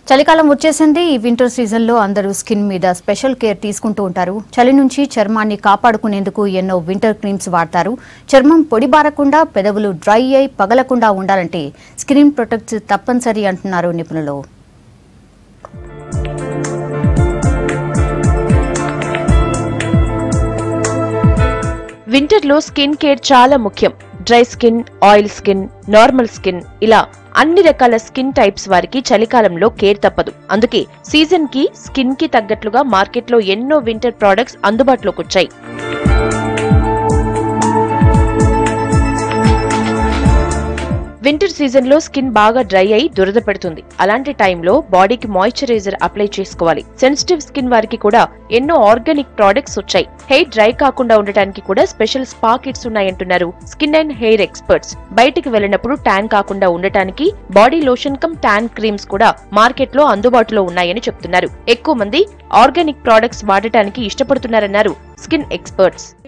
చలికాలం వచ్చేసింది ఈ వింటర్ సీజన్లో అందరూ స్కిన్ మీద స్పెషల్ కేర్ తీసుకుంటూ ఉంటారు చలి నుంచి చర్మాన్ని కాపాడుకునేందుకు ఎన్నో వింటర్ క్రీమ్స్ వాడతారు చర్మం పొడిబారకుండా పెదవులు డ్రై అయి పగలకుండా ఉండాలంటే స్క్రీన్ ప్రొటెక్ట్స్ తప్పనిసరి అంటున్నారు నిపుణులు వింటర్ లో స్కిన్ కేర్ చాలా ముఖ్యం dry skin oil skin normal skin ఇలా అన్ని రకాల స్కిన్ టైప్స్ వారికి చలికాలంలో కేర్ తప్పదు అందుకే సీజన్ కి స్కిన్ కి తగ్గట్లుగా మార్కెట్ లో ఎన్నో వింటర్ ప్రొడక్ట్స్ అందుబాటులోకి వచ్చాయి వింటర్ సీజన్ లో స్కిన్ బాగా డ్రై అయి దురద పెడుతుంది అలాంటి టైంలో బాడీకి మాయిశ్చరైజర్ అప్లై చేసుకోవాలి సెన్సిటివ్ స్కిన్ వారికి కూడా ఎన్నో ఆర్గానిక్ ప్రోడక్ట్స్ వచ్చాయి హెయిర్ డ్రై కాకుండా ఉండటానికి కూడా స్పెషల్ స్పా కిట్స్ ఉన్నాయంటున్నారు స్కిన్ అండ్ హెయిర్ ఎక్స్పర్ట్స్ బయటికి వెళ్ళినప్పుడు ట్యాన్ కాకుండా ఉండటానికి body lotion come tan creams కూడా మార్కెట్ లో అందుబాటులో ఉన్నాయని చెప్తున్నారు ఎక్కువ మంది ఆర్గానిక్ ప్రోడక్ట్స్ వాడటానికి ఇష్టపడుతున్నారన్నారు స్కిన్ ఎక్స్పర్ట్స్